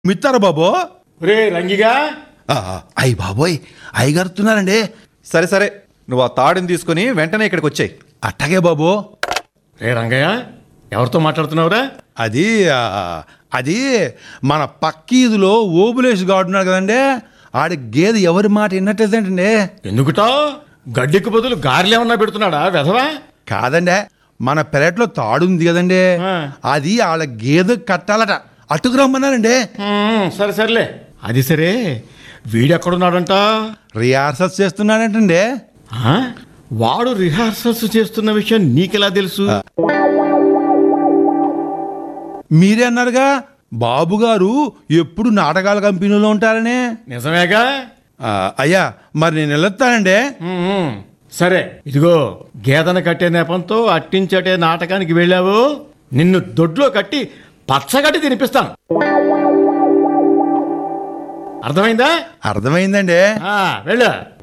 మిత్తారా బాబు రే రంగిగా ఆ, అయ్ బాబోయ్ అయ్యగారుతున్నారండి సరే సరే నువ్వు ఆ తాడుని తీసుకుని వెంటనే ఇక్కడికి వచ్చాయి అట్టగే బాబు రే రంగయ్య ఎవరితో మాట్లాడుతున్నావురా అది ఆ, అది మన పక్కీదులో ఓబులేష్ గాడు ఉన్నాడు కదండి ఆడి గేదె ఎవరి మాట విన్నట్లేదంటండి ఎందుకుటో గడ్డికి బదులు గారెలేమన్నా పెడుతున్నాడా వెధవా కాదండి మన పెరట్లో తాడు ఉంది కదండి ఆ. అది వాళ్ళ గేదె కట్టాలట అటుకు రమ్మన్నారండి హ్మ్, సరే సరేలే అది సరే వీడెక్కడున్నాడంట రిహార్సల్స్ చేస్తున్నాడంటండి ఆ? వాడు రిహార్సల్స్ చేస్తున్న విషయం నీకెలా తెలుసు మీరే అన్నారుగా బాబు గారు ఎప్పుడు నాటకాల కంపెనీలో ఉంటారని నిజమేగా ఆ, అయ్యా మరి నేను వెళ్ళొస్తానండి హ్మ్, సరే ఇదిగో గేదెను కట్టే నెపంతో అట్టించటే నాటకానికి వెళ్ళావు నిన్ను దొడ్లో కట్టి పచ్చగడ్డి తినిపిస్తాను అర్థమైందా అర్థమైందండి ఆ, వెళ్ళు